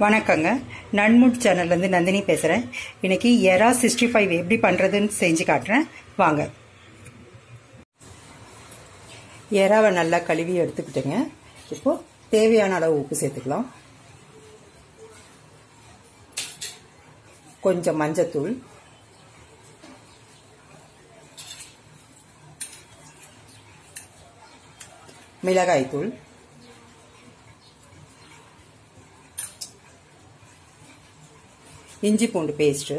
வணக்கங்க நன்முட் சேனல்லேருந்து நந்தினி பேசுகிறேன் இன்னைக்கு எரா சிக்ஸ்டி ஃபைவ் எப்படி பண்ணுறதுன்னு செஞ்சு காட்டுறேன் வாங்க எறாவை நல்லா கழுவி எடுத்துக்கிட்டுங்க இப்போ தேவையான அளவு உப்பு சேர்த்துக்கலாம் கொஞ்சம் மஞ்சத்தூள் மிளகாய்த்தூள் இஞ்சி பூண்டு பேஸ்ட்டு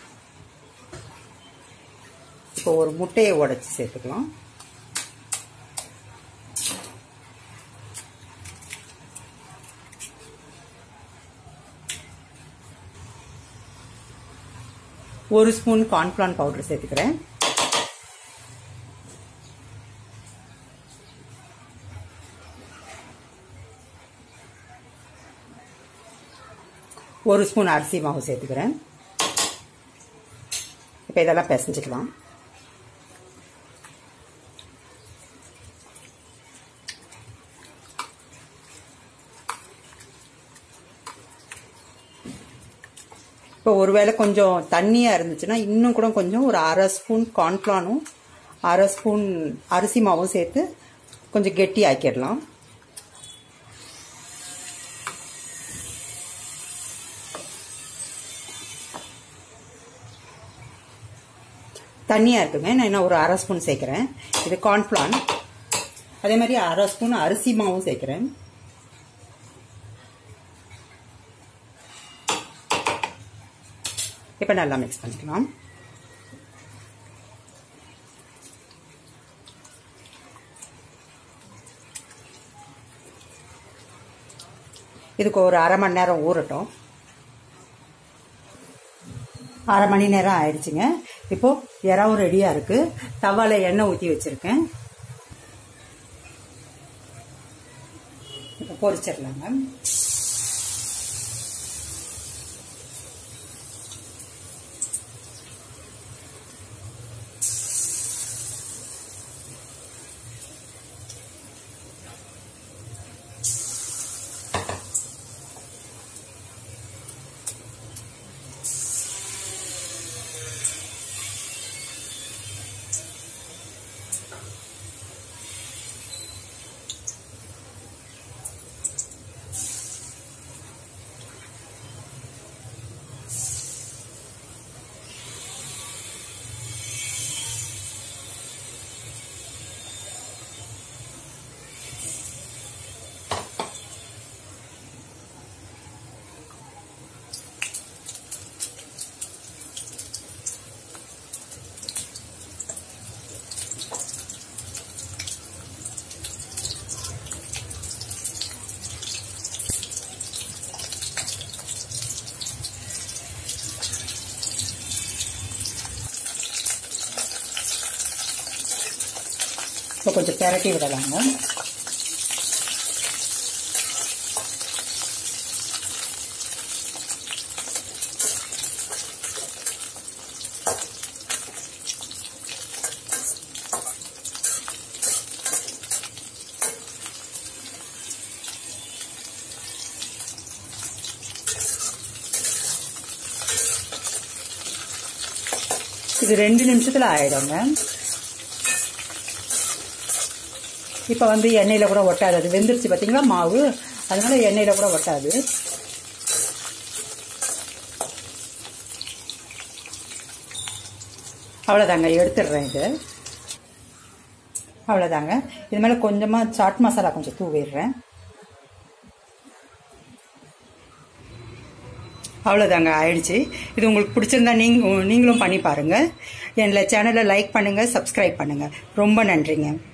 இப்போ ஒரு முட்டையை உடச்சி சேர்த்துக்கலாம் ஒரு ஸ்பூன் கார்ன்ஃப்ளான் பவுடர் சேர்த்துக்கிறேன் ஒரு ஸ்பூன் அரிசி மாவு சேர்த்துக்கிறேன் இப்போ இதெல்லாம் பிசைஞ்சுக்கலாம் இப்போ ஒருவேளை கொஞ்சம் தண்ணியாக இருந்துச்சுன்னா இன்னும் கூட கொஞ்சம் ஒரு அரை ஸ்பூன் கார்ன்ஃப்ளானும் அரை ஸ்பூன் அரிசி மாவும் சேர்த்து கொஞ்சம் கெட்டி ஆக்கிடலாம் தண்ணியாக இருக்குங்க நான் என்ன ஒரு அரை ஸ்பூன் சேர்க்குறேன் இது கார்ன்ஃப்ளான் அதே மாதிரி அரை ஸ்பூன் அரிசி மாவும் சேர்க்குறேன் இப்போ நல்லா மிக்ஸ் பண்ணிக்கலாம் இதுக்கு ஒரு அரை மணி நேரம் ஊறட்டும் அரை மணி நேரம் ஆயிடுச்சுங்க இப்போ இறாவும் ரெடியாக இருக்கு தவால எண்ணெய் ஊற்றி வச்சிருக்கேன் இப்போ பொரிச்சிடலாங்க இப்போ கொஞ்சம் பெரட்டி விடலாங்க இது ரெண்டு நிமிஷத்தில் ஆயிடுங்க இப்போ வந்து எண்ணெயில் கூட ஒட்டாது அது வெந்துருச்சு பார்த்தீங்களா மாவு அதனால எண்ணெயில் கூட ஒட்டாது அவ்வளோதாங்க எடுத்துடுறேன் இது அவ்வளோதாங்க இது மேலே கொஞ்சமாக சாட் மசாலா கொஞ்சம் தூவிடுறேன் அவ்வளோதாங்க ஆயிடுச்சு இது உங்களுக்கு பிடிச்சிருந்தா நீங்க நீங்களும் பண்ணி பாருங்கள் என்னோட சேனலை லைக் பண்ணுங்கள் சப்ஸ்கிரைப் பண்ணுங்கள் ரொம்ப நன்றிங்க